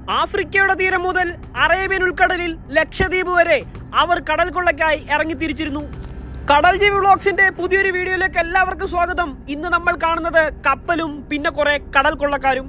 ആഫ്രിക്കയുടെ തീരം മുതൽ അറേബ്യൻ ഉൾക്കടലിൽ ലക്ഷദ്വീപ് വരെ അവർ കടൽ കൊള്ളയ്ക്കായി ഇറങ്ങി തിരിച്ചിരുന്നു കടൽ ജീവി വ്ളോഗ്സിന്റെ പുതിയൊരു വീഡിയോയിലേക്ക് എല്ലാവർക്കും സ്വാഗതം ഇന്ന് നമ്മൾ കാണുന്നത് കപ്പലും പിന്നെ കുറെ കടൽ കൊള്ളക്കാരും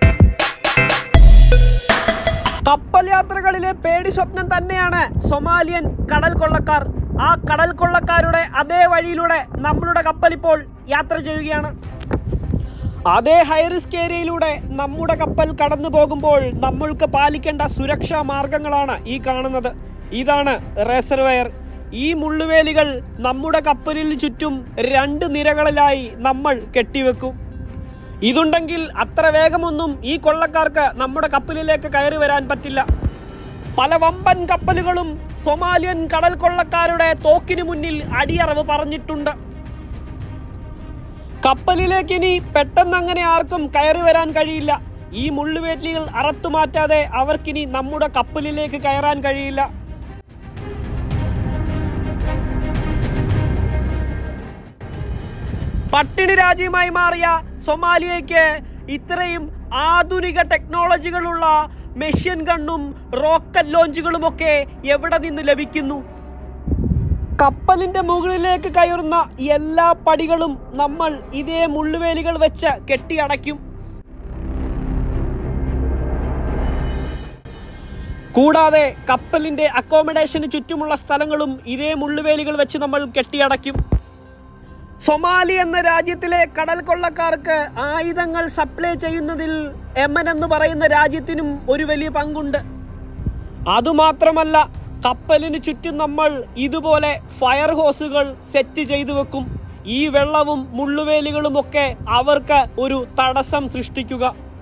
കപ്പൽ യാത്രകളിലെ പേടി സ്വപ്നം തന്നെയാണ് സൊമാലിയൻ കടൽ കൊള്ളക്കാർ ആ കടൽ കൊള്ളക്കാരുടെ അതേ വഴിയിലൂടെ നമ്മളുടെ കപ്പൽ ഇപ്പോൾ യാത്ര ചെയ്യുകയാണ് അതേ ഹൈറിസ്ക് ഏരിയയിലൂടെ നമ്മുടെ കപ്പൽ കടന്നു പോകുമ്പോൾ നമ്മൾക്ക് പാലിക്കേണ്ട സുരക്ഷാ മാർഗങ്ങളാണ് ഈ കാണുന്നത് ഇതാണ് റേസർവയർ ഈ മുള്ളുവേലികൾ നമ്മുടെ കപ്പലിന് ചുറ്റും രണ്ട് നിരകളിലായി നമ്മൾ കെട്ടിവെക്കും ഇതുണ്ടെങ്കിൽ അത്ര വേഗമൊന്നും ഈ കൊള്ളക്കാർക്ക് നമ്മുടെ കപ്പലിലേക്ക് കയറി വരാൻ പറ്റില്ല പല വമ്പൻ കപ്പലുകളും സൊമാലിയൻ കടൽ കൊള്ളക്കാരുടെ തോക്കിന് മുന്നിൽ അടിയറവ് പറഞ്ഞിട്ടുണ്ട് കപ്പലിലേക്ക് ഇനി പെട്ടെന്ന് അങ്ങനെ ആർക്കും കയറി വരാൻ കഴിയില്ല ഈ മുള്ളുവേലികൾ അറത്തുമാറ്റാതെ അവർക്കിനി നമ്മുടെ കപ്പലിലേക്ക് കയറാൻ കഴിയില്ല പട്ടിണി രാജ്യമായി മാറിയ സൊമാലിയയ്ക്ക് ഇത്രയും ആധുനിക ടെക്നോളജികളുള്ള മെഷീൻ ഗണ്ണും റോക്കറ്റ് ലോഞ്ചുകളുമൊക്കെ എവിടെ നിന്ന് ലഭിക്കുന്നു കപ്പലിന്റെ മുകളിലേക്ക് കയറുന്ന എല്ലാ പടികളും നമ്മൾ ഇതേ മുള്ളുവേലികൾ വെച്ച് കെട്ടിയടയ്ക്കും കൂടാതെ കപ്പലിന്റെ അക്കോമഡേഷന് ചുറ്റുമുള്ള സ്ഥലങ്ങളും ഇതേ മുള്ളുവേലികൾ വെച്ച് നമ്മൾ കെട്ടിയടയ്ക്കും സൊമാലി എന്ന രാജ്യത്തിലെ കടൽ കൊള്ളക്കാർക്ക് ആയുധങ്ങൾ സപ്ലൈ ചെയ്യുന്നതിൽ യമൻ എന്ന് പറയുന്ന രാജ്യത്തിനും ഒരു വലിയ പങ്കുണ്ട് അതുമാത്രമല്ല കപ്പലിന് ചുറ്റും നമ്മൾ ഇതുപോലെ ഫയർ ഹോസുകൾ സെറ്റ് ചെയ്തു വെക്കും ഈ വെള്ളവും മുള്ളുവേലികളുമൊക്കെ അവർക്ക് ഒരു തടസ്സം സൃഷ്ടിക്കുക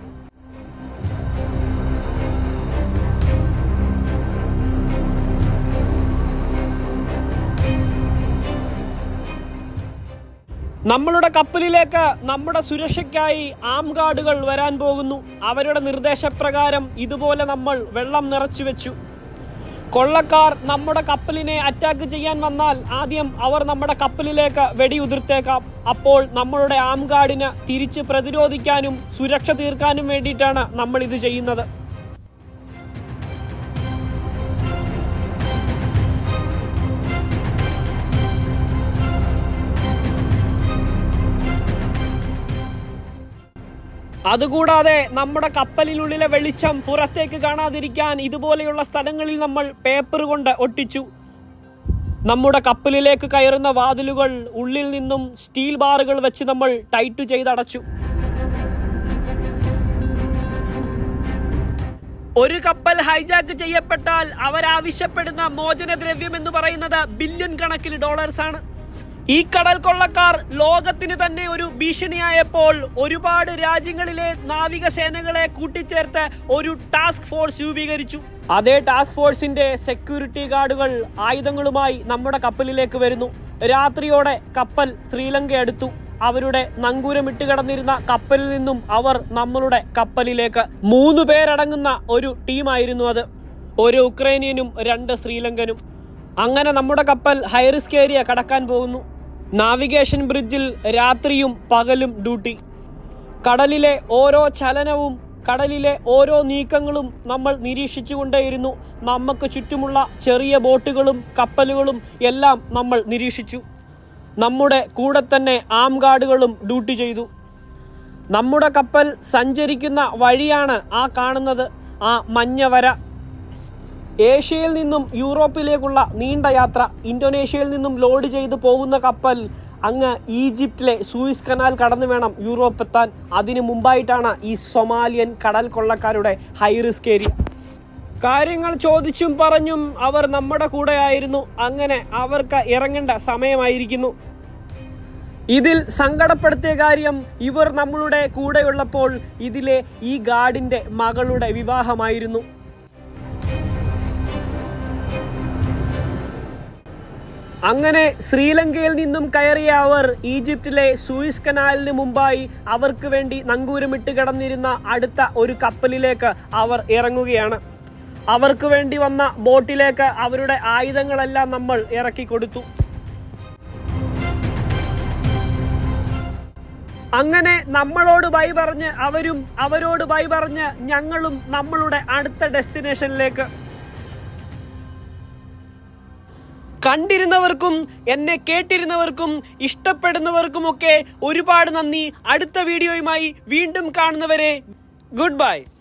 നമ്മളുടെ കപ്പലിലേക്ക് നമ്മുടെ സുരക്ഷയ്ക്കായി ആം ഗാർഡുകൾ വരാൻ പോകുന്നു അവരുടെ നിർദ്ദേശപ്രകാരം ഇതുപോലെ നമ്മൾ വെള്ളം നിറച്ചു വെച്ചു കൊള്ളക്കാർ നമ്മുടെ കപ്പലിനെ അറ്റാക്ക് ചെയ്യാൻ വന്നാൽ ആദ്യം അവർ നമ്മുടെ കപ്പലിലേക്ക് വെടിയുതിർത്തേക്കാം അപ്പോൾ നമ്മളുടെ ആം ഗാർഡിന് തിരിച്ച് പ്രതിരോധിക്കാനും സുരക്ഷ തീർക്കാനും വേണ്ടിയിട്ടാണ് നമ്മൾ ഇത് ചെയ്യുന്നത് അതുകൂടാതെ നമ്മുടെ കപ്പലിനുള്ളിലെ വെളിച്ചം പുറത്തേക്ക് കാണാതിരിക്കാൻ ഇതുപോലെയുള്ള സ്ഥലങ്ങളിൽ നമ്മൾ പേപ്പർ കൊണ്ട് ഒട്ടിച്ചു നമ്മുടെ കപ്പലിലേക്ക് കയറുന്ന വാതിലുകൾ ഉള്ളിൽ നിന്നും സ്റ്റീൽ ബാറുകൾ വെച്ച് നമ്മൾ ടൈറ്റ് ചെയ്തടച്ചു ഒരു കപ്പൽ ഹൈജാക്ക് ചെയ്യപ്പെട്ടാൽ അവരാവശ്യപ്പെടുന്ന മോചനദ്രവ്യം എന്ന് പറയുന്നത് ബില്യൺ കണക്കിന് ഡോളേഴ്സ് ആണ് ഈ കടൽ കൊള്ളക്കാർ ലോകത്തിന് തന്നെ ഒരു ഭീഷണിയായപ്പോൾ ഒരുപാട് രാജ്യങ്ങളിലെ നാവികസേനകളെ കൂട്ടിച്ചേർത്ത് ഒരു ടാസ്ക് ഫോഴ്സ് രൂപീകരിച്ചു അതേ ടാസ്ക് ഫോഴ്സിന്റെ സെക്യൂരിറ്റി ഗാർഡുകൾ ആയുധങ്ങളുമായി നമ്മുടെ കപ്പലിലേക്ക് വരുന്നു രാത്രിയോടെ കപ്പൽ ശ്രീലങ്ക എടുത്തു അവരുടെ നങ്കൂരമിട്ട് കിടന്നിരുന്ന കപ്പലിൽ നിന്നും അവർ നമ്മളുടെ കപ്പലിലേക്ക് മൂന്ന് പേരടങ്ങുന്ന ഒരു ടീമായിരുന്നു അത് ഒരു ഉക്രൈനിയനും രണ്ട് ശ്രീലങ്കനും അങ്ങനെ നമ്മുടെ കപ്പൽ ഹൈറിസ്ക് ഏരിയ കടക്കാൻ പോകുന്നു നാവിഗേഷൻ ബ്രിഡ്ജിൽ രാത്രിയും പകലും ഡ്യൂട്ടി കടലിലെ ഓരോ ചലനവും കടലിലെ ഓരോ നീക്കങ്ങളും നമ്മൾ നിരീക്ഷിച്ചുകൊണ്ടേയിരുന്നു നമുക്ക് ചുറ്റുമുള്ള ചെറിയ ബോട്ടുകളും കപ്പലുകളും എല്ലാം നമ്മൾ നിരീക്ഷിച്ചു നമ്മുടെ കൂടെ തന്നെ ആം ഗാർഡുകളും ഡ്യൂട്ടി ചെയ്തു നമ്മുടെ കപ്പൽ സഞ്ചരിക്കുന്ന വഴിയാണ് ആ കാണുന്നത് ആ മഞ്ഞ വര ഏഷ്യയിൽ നിന്നും യൂറോപ്പിലേക്കുള്ള നീണ്ട യാത്ര ഇന്തോനേഷ്യയിൽ നിന്നും ലോഡ് ചെയ്ത് പോകുന്ന കപ്പൽ അങ്ങ് ഈജിപ്തിലെ സൂയിസ് കനാൽ കടന്നു വേണം യൂറോപ്പ് എത്താൻ അതിനു മുമ്പായിട്ടാണ് ഈ സൊമാലിയൻ കടൽ കൊള്ളക്കാരുടെ ഹൈ റിസ്ക് ഏരിയ കാര്യങ്ങൾ ചോദിച്ചും പറഞ്ഞും അവർ നമ്മുടെ കൂടെ ആയിരുന്നു അങ്ങനെ അവർക്ക് ഇറങ്ങേണ്ട സമയമായിരിക്കുന്നു ഇതിൽ സങ്കടപ്പെടുത്തിയ കാര്യം ഇവർ നമ്മളുടെ കൂടെയുള്ളപ്പോൾ ഇതിലെ ഈ ഗാർഡിന്റെ മകളുടെ വിവാഹമായിരുന്നു അങ്ങനെ ശ്രീലങ്കയിൽ നിന്നും കയറിയ അവർ ഈജിപ്തിലെ സൂയിസ് കനാലിന് മുമ്പായി അവർക്ക് വേണ്ടി നങ്കൂരമിട്ട് കിടന്നിരുന്ന അടുത്ത ഒരു കപ്പലിലേക്ക് അവർ ഇറങ്ങുകയാണ് അവർക്ക് വേണ്ടി വന്ന ബോട്ടിലേക്ക് അവരുടെ ആയുധങ്ങളെല്ലാം നമ്മൾ ഇറക്കി കൊടുത്തു അങ്ങനെ നമ്മളോട് ബൈ പറഞ്ഞ് അവരും അവരോട് ബൈ പറഞ്ഞ് ഞങ്ങളും നമ്മളുടെ അടുത്ത ഡെസ്റ്റിനേഷനിലേക്ക് കണ്ടിരുന്നവർക്കും എന്നെ കേട്ടിരുന്നവർക്കും ഇഷ്ടപ്പെടുന്നവർക്കുമൊക്കെ ഒരുപാട് നന്ദി അടുത്ത വീഡിയോയുമായി വീണ്ടും കാണുന്നവരെ ഗുഡ് ബൈ